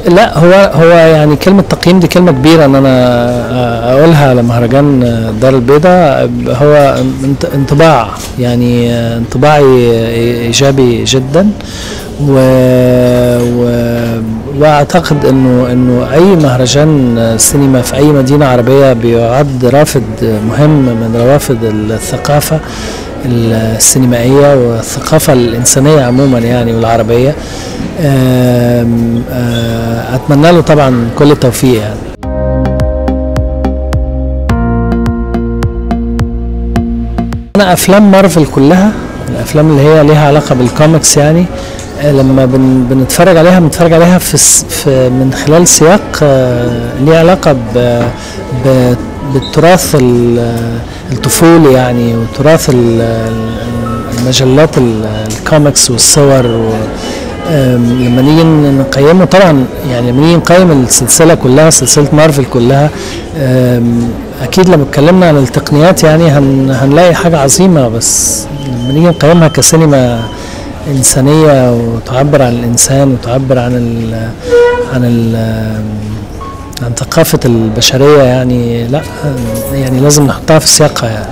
لا هو هو يعني كلمة تقييم دي كلمة كبيرة ان انا اقولها على مهرجان دار البيضاء هو انط- انطباع يعني انطباعي ايجابي جدا و, و واعتقد انه انه اي مهرجان سينما في اي مدينة عربية بيعد رافد مهم من روافد الثقافة السينمائية والثقافة الإنسانية عموما يعني والعربية آم، آه، أتمنى له طبعا كل التوفيق يعني أنا أفلام مارفل كلها الأفلام اللي هي ليها علاقة بالكوميكس يعني آه، لما بن بنتفرج عليها بنتفرج عليها في, س- في من خلال سياق آه، ليه علاقة ب ب بالتراث ال- الطفولي يعني وتراث ال- ال- المجلات ال- الكوميكس والصور و آم، لما نيجي نقيمه طبعا يعني لما نيجي نقيم السلسله كلها سلسله مارفل كلها آم، اكيد لما اتكلمنا عن التقنيات يعني هن هنلاقي حاجه عظيمه بس لما نيجي نقيمها كسينما انسانيه وتعبر عن الانسان وتعبر عن ال عن ال عن ثقافه البشريه يعني لا يعني لازم نحطها في سياقها يعني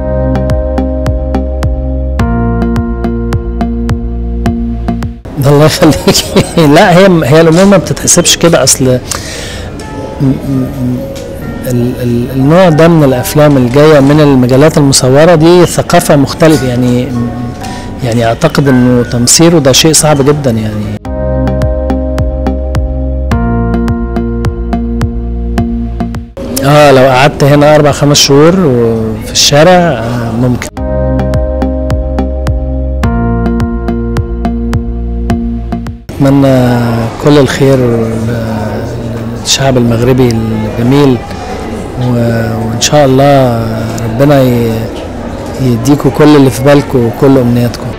ده الله يخليك لا هي هي الامور ما بتتحسبش كده اصل م- م- ال- ال- النوع ده من الافلام اللي جايه من المجالات المصوره دي ثقافه مختلفه يعني يعني اعتقد انه تمثيله ده شيء صعب جدا يعني اه لو قعدت هنا اربع خمس شهور في الشارع آه ممكن اتمنى كل الخير للشعب المغربي الجميل و- وان شاء الله ربنا ي- يديكوا كل اللي في بالكم وكل امنياتكم